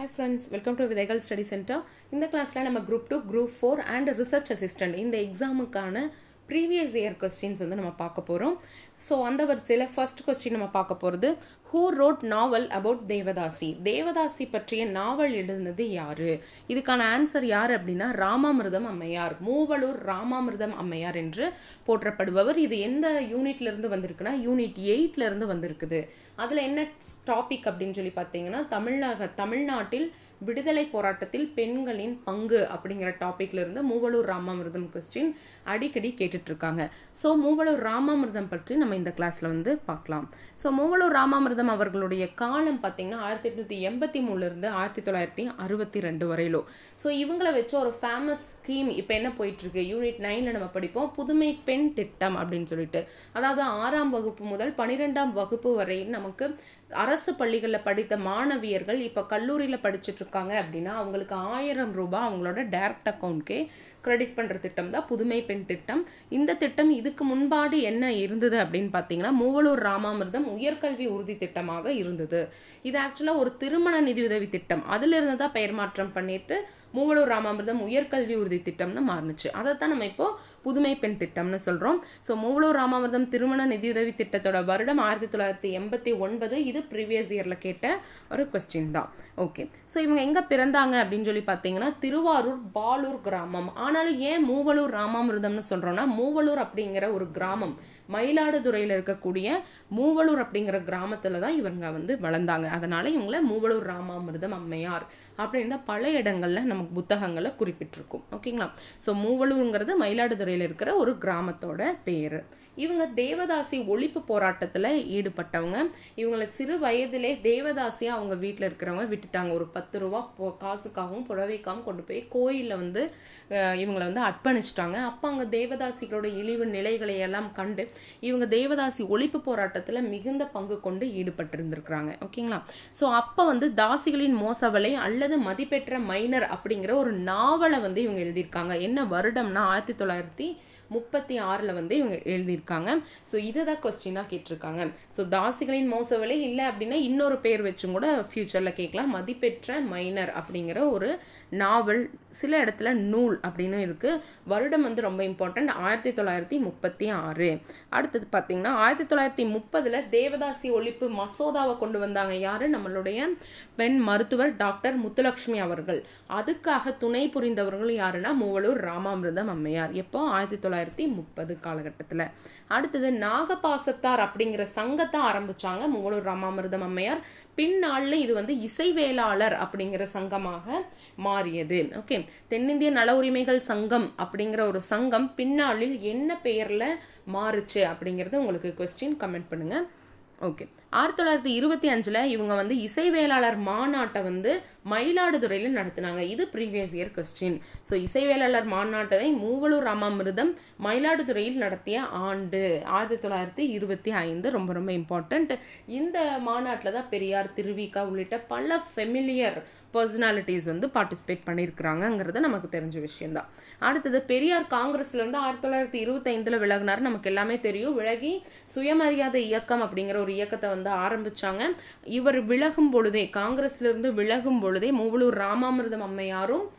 hi friends welcome to விதைகள் study centre இந்த கிளாஸில் நம்ம group two group four and research assistant இந்த எக்ஸாமுக்கான ப்ரீவியஸ் இயர் கொஸ்டின்ஸ் வந்து நம்ம பார்க்க போகிறோம் ஸோ அந்த வரிசையில் ஃபர்ஸ்ட் கொஸ்டின் நம்ம பார்க்க போகிறது who wrote novel about devadasi devadasi பற்றிய நாவல் எழுதுனது யாரு இதுக்கான ஆன்சர் யார் அப்படின்னா ராமாமிர்தம் அம்மையார் மூவலூர் ராமாமிர்தம் அம்மையார் என்று போற்றப்படுபவர் இது எந்த யூனிட்ல இருந்து வந்திருக்குன்னா யூனிட் எயிட்ல இருந்து வந்திருக்குது அதுல என்ன டாபிக் அப்படின்னு சொல்லி பார்த்தீங்கன்னா தமிழக தமிழ்நாட்டில் விடுதலை போராட்டத்தில் பெண்களின் பங்கு அப்படிங்கிற டாபிக்ல இருந்து மூவலூர் ராமாமிர்தம் கொஸ்டின் அடிக்கடி கேட்டுட்டு இருக்காங்க ஸோ மூவலூர் ராமாமிர்தம் பற்றி நம்ம இந்த கிளாஸ்ல வந்து பார்க்கலாம் ஸோ மூவலூர் ராமாமிர்தம் அவர்களுடைய காலம் பார்த்தீங்கன்னா ஆயிரத்தி எட்நூத்தி எண்பத்தி மூணுல இருந்து ஆயிரத்தி தொள்ளாயிரத்தி அறுபத்தி ரெண்டு வரையிலும் ஸோ இவங்கள வச்ச ஒரு ஃபேமஸ் ஸ்கீம் இப்போ என்ன போயிட்டு இருக்கு யூனிட் நைன்ல நம்ம படிப்போம் புதுமை பெண் திட்டம் அப்படின்னு சொல்லிட்டு அதாவது ஆறாம் வகுப்பு முதல் பனிரெண்டாம் வகுப்பு வரை நமக்கு அரசு பள்ளிகளில் படித்த மாணவியர்கள் இப்போ கல்லூரியில் படிச்சுட்டு இருக்காங்க அப்படின்னா அவங்களுக்கு ஆயிரம் ரூபாய் அவங்களோட டைரக்ட் அக்கௌண்ட்கே கிரெடிட் பண்ணுற திட்டம் தான் புதுமை பெண் திட்டம் இந்த திட்டம் இதுக்கு முன்பாடு என்ன இருந்தது அப்படின்னு பார்த்தீங்கன்னா மூவலூர் ராமாமிர்தம் உயர்கல்வி உறுதி திட்டமாக இருந்தது இது ஆக்சுவலாக ஒரு திருமண நிதியுதவி திட்டம் அதுல இருந்து தான் பெயர் மாற்றம் பண்ணிட்டு மூவலூர் ராமாமிர்தம் உயர்கல்வி உறுதி திட்டம்னு மாறுனுச்சு அதைத்தான் நம்ம இப்போ புதுமை பெண் திட்டம்னு சொல்றோம் ஸோ மூவலூர் ராமாமிர்தம் திருமண நிதியுதவி திட்டத்தோட வருடம் ஆயிரத்தி தொள்ளாயிரத்தி எண்பத்தி ஒன்பது இது ப்ரீவியஸ் இயர்ல கேட்ட ஒரு கொஸ்டின் தான் ஓகே ஸோ இவங்க எங்க பிறந்தாங்க அப்படின்னு சொல்லி பார்த்தீங்கன்னா திருவாரூர் பாலூர் கிராமம் ஆனாலும் ஏன் மூவலூர் ராமாமிர்தம்னு சொல்றோம்னா மூவலூர் அப்படிங்கிற ஒரு கிராமம் மயிலாடுதுறையில் இருக்கக்கூடிய மூவலூர் அப்படிங்கிற கிராமத்துல தான் இவங்க வந்து வளர்ந்தாங்க அதனால இவங்கள மூவலூர் ராமாமிர்தம் அம்மையார் அப்படின்னு பல இடங்கள்ல நமக்கு புத்தகங்களை குறிப்பிட்டிருக்கும் ஓகேங்களா ஸோ மூவலூருங்கிறது மயிலாடுதுறையில் இருக்கிற ஒரு கிராமத்தோட பேரு இவங்க தேவதாசி ஒழிப்பு போராட்டத்துல ஈடுபட்டவங்க இவங்களுக்கு சிறு வயதிலே தேவதாசியா அவங்க வீட்டில் இருக்கிறவங்க விட்டுட்டாங்க ஒரு பத்து ரூபா காசுக்காகவும் புடவைக்காகவும் கொண்டு போய் கோயிலில் வந்து இவங்களை வந்து அர்ப்பணிச்சிட்டாங்க அப்போ அங்கே தேவதாசிகளோட இழிவு நிலைகளை எல்லாம் கண்டு இவங்க தேவதாசி ஒழிப்பு போராட்டத்தில் மிகுந்த பங்கு கொண்டு ஈடுபட்டிருந்திருக்கிறாங்க ஓகேங்களா ஸோ அப்போ வந்து தாசிகளின் மோசவலை அல்லது மதிப்பெற்ற மைனர் அப்படிங்கிற ஒரு நாவலை வந்து இவங்க எழுதியிருக்காங்க என்ன வருடம்னா ஆயிரத்தி தொள்ளாயிரத்தி முப்பத்தி ஆறில் வந்து இவங்க எழுதியிருக்காங்க ஸோ இதை தான் கொஸ்டினாக கேட்டிருக்காங்க ஸோ தாசிகளின் மோசவலை இல்லை அப்படின்னா இன்னொரு பேர் வச்சும் கூட ஃபியூச்சரில் கேட்கலாம் மதிப்பெற்ற மைனர் அப்படிங்கிற ஒரு நாவல் சில இடத்துல நூல் அப்படின்னு இருக்கு வருடம் வந்து ரொம்ப இம்பார்ட்டன்ட் ஆயிரத்தி தொள்ளாயிரத்தி முப்பத்தி ஆறு அடுத்தது பார்த்தீங்கன்னா ஆயிரத்தி தொள்ளாயிரத்தி முப்பதுல தேவதாசி ஒழிப்பு மசோதாவை கொண்டு வந்தாங்க யாரு நம்மளுடைய பெண் மருத்துவர் டாக்டர் முத்துலட்சுமி அவர்கள் அதுக்காக துணை புரிந்தவர்கள் யாருன்னா மூவலூர் ராமாமிர்தம் அம்மையார் எப்போ ஆயிரத்தி தொள்ளாயிரத்தி முப்பது காலகட்டத்தில் அடுத்தது நாகபாசத்தார் அப்படிங்கிற சங்கத்தை ஆரம்பிச்சாங்க மூவலூர் ராமாமிர்தம் அம்மையார் பின்னாளில் இது வந்து இசைவேளாளர் அப்படிங்கிற சங்கமாக மாறியது ஓகே தென்னிந்திய நல உரிமைகள் சங்கம் அப்படிங்கிற ஒரு சங்கம் பின்னாளில் என்ன பெயர்ல மாறுச்சு அப்படிங்கறத உங்களுக்கு கொஸ்டின் கமெண்ட் பண்ணுங்க ஓகே ஆயிரத்தி தொள்ளாயிரத்தி இருபத்தி அஞ்சுல இவங்க வந்து இசைவேளாளர் மாநாட்டை வந்து மயிலாடுதுறையில் நடத்தினாங்க இது ப்ரீவியஸ் இயர் கொஸ்டின் ஸோ இசைவேளாளர் மாநாட்டை மூவலூர் ராமாமிர்தம் மயிலாடுதுறையில் நடத்திய ஆண்டு ஆயிரத்தி தொள்ளாயிரத்தி இருபத்தி ஐந்து ரொம்ப ரொம்ப இம்பார்ட்டன்ட் இந்த மாநாட்டில் தான் பெரியார் திருவிக்கா உள்ளிட்ட பல ஃபெமிலியர் பர்சனாலிட்டிஸ் வந்து பார்ட்டிசிபேட் பண்ணியிருக்கிறாங்கிறது நமக்கு தெரிஞ்ச விஷயம்தான் அடுத்தது பெரியார் காங்கிரஸ்ல இருந்து ஆயிரத்தி தொள்ளாயிரத்தி இருபத்தி ஐந்துல விலகினார் நமக்கு எல்லாமே தெரியும் விலகி சுயமரியாதை இயக்கம் அப்படிங்கிற ஒரு இயக்கத்தை வந்து ஆரம்பிச்சாங்க இவர் விலகும் பொழுதே காங்கிரஸ்ல இருந்து விலகும் பொழுதே மூவலூர் ராமாமிர்தம் அம்மையாரும்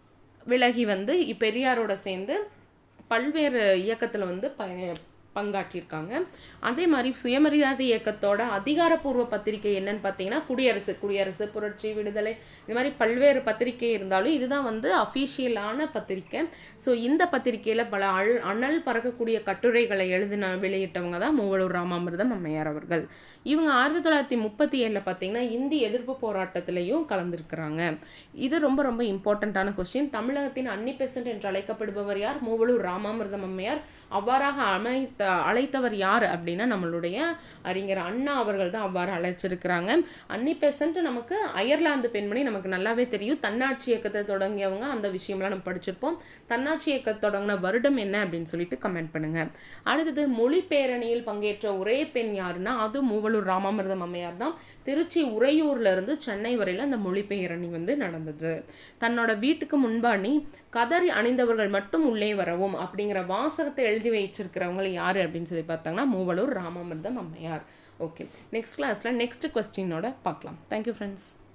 விலகி வந்து பெரியாரோட சேர்ந்து பல்வேறு இயக்கத்துல வந்து ப பங்காற்றியிருக்காங்க அதே மாதிரி சுயமரியாதை இயக்கத்தோட அதிகாரப்பூர்வ பத்திரிகை என்னன்னு பார்த்தீங்கன்னா குடியரசு குடியரசு புரட்சி விடுதலை இந்த மாதிரி பல்வேறு பத்திரிகை இருந்தாலும் இதுதான் வந்து அஃபீஷியலான பத்திரிகை ஸோ இந்த பத்திரிகையில பல அழ் அனல் பறக்கக்கூடிய கட்டுரைகளை எழுதின வெளியிட்டவங்க தான் மூவலூர் ராமாமிர்தம் அம்மையார் அவர்கள் இவங்க ஆயிரத்தி தொள்ளாயிரத்தி முப்பத்தி ஏழில் பார்த்தீங்கன்னா இந்தி எதிர்ப்பு போராட்டத்திலையும் கலந்துருக்கிறாங்க இது ரொம்ப ரொம்ப இம்பார்ட்டண்ட்டான கொஸ்டின் தமிழகத்தின் அன்னி பெசன்ட் என்று அழைக்கப்படுபவர் யார் மூவலூர் ராமாமிர்தம் அம்மையார் அவ்வாறாக அமைத்த அழைத்தவர் யார் அப்படின்னா நம்மளுடைய அறிஞர் அண்ணா அவர்கள் தான் அவ்வாறு அழைச்சிருக்கிறாங்க அன்னி பெசன்ட் நமக்கு அயர்லாந்து பெண்மணி நமக்கு நல்லாவே தெரியும் தன்னாட்சி இயக்கத்தை தொடங்கியவங்க அந்த விஷயம்லாம் நம்ம படிச்சிருப்போம் தன்னாட்சி இயக்கத்தை தொடங்கின வருடம் என்ன அப்படின்னு சொல்லிட்டு கமெண்ட் பண்ணுங்க அடுத்தது மொழி பேரணியில் பங்கேற்ற ஒரே பெண் யாருன்னா அது மூவலூர் ராமாமிர்தம் அம்மையார் தான் திருச்சி உறையூர்ல இருந்து சென்னை வரையில அந்த மொழி பேரணி வந்து நடந்தது தன்னோட வீட்டுக்கு முன்பாணி கதறி அணிந்தவர்கள் மட்டும் உள்ளே வரவும் அப்படிங்கிற வாசகத்தை எழுதி வச்சிருக்கிறவங்க யாரு அப்படின்னு சொல்லி பார்த்தாங்கன்னா மூவலூர் ராமாமிர்தம் அம்மையார் ஓகே நெக்ஸ்ட் கிளாஸ்ல நெக்ஸ்ட் கொஸ்டினோட பார்க்கலாம் தேங்க்யூ ஃப்ரெண்ட்ஸ்